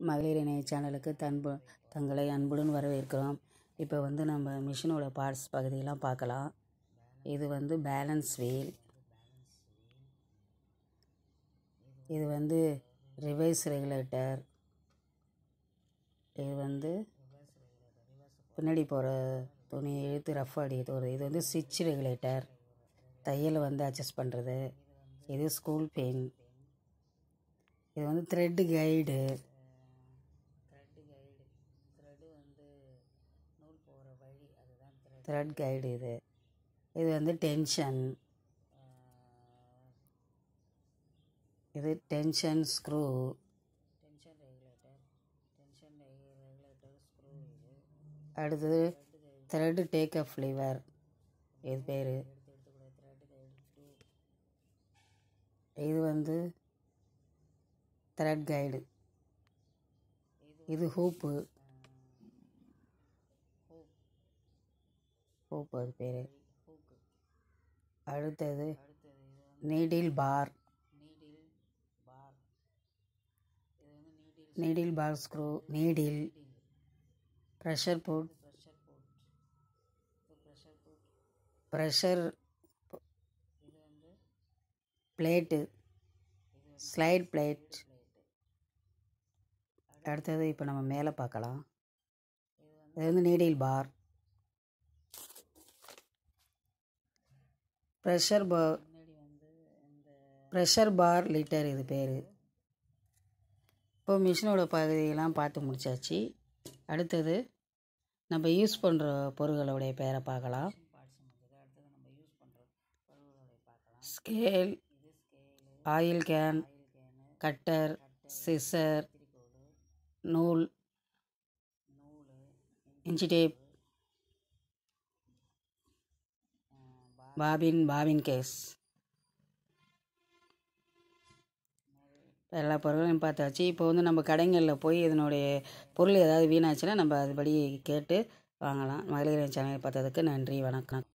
மகளிர் இணைய சேனலுக்கு தன்பு தங்களை அன்புடன் வரவேற்கிறோம் இப்போ வந்து நம்ம மிஷினோட பார்ட்ஸ் பகுதியெல்லாம் பார்க்கலாம் இது வந்து பேலன்ஸ் வீல் இது வந்து ரிவைஸ் ரெகுலேட்டர் இது வந்து பின்னாடி போகிற துணியை இழுத்து ரஃப் அடிக்கிறது ஒரு இது வந்து ஸ்விட்ச் ரெகுலேட்டர் தையலை வந்து அட்ஜஸ்ட் பண்ணுறது இது ஸ்கூல் பெயின் இது வந்து த்ரெட்டு கைடு த்ரெட் கைடு இது இது வந்து டென்ஷன் இது டென்ஷன் ஸ்க்ரூ அடுத்தது த்ரெட் டேக் அப் லிவர் இது பேர் இது வந்து த்ரெட் கைடு இது ஹூப்பு ஹூப் அது பேர் அடுத்தது needle bar needle bar screw needle pressure foot pressure plate slide plate அடுத்தது இப்போ நம்ம மேலே பார்க்கலாம் இது வந்து needle bar pressure bar pressure bar lifter இது பேர் இப்போ மிஷினோட பகுதியெல்லாம் பார்த்து முடிச்சாச்சு அடுத்தது நம்ம யூஸ் பண்ணுற பொருள்களுடைய பேரை பார்க்கலாம் scale oil can cutter scissor நூல் inch tape bobbin bobbin case எல்லா பொருளையும் பார்த்தாச்சு இப்போ வந்து நம்ம கடைகளில் போய் இதனுடைய பொருள் ஏதாவது வீணாச்சுன்னா நம்ம அதுபடி கேட்டு வாங்கலாம் மகளிர் சேனலை பார்த்ததுக்கு நன்றி வணக்கம்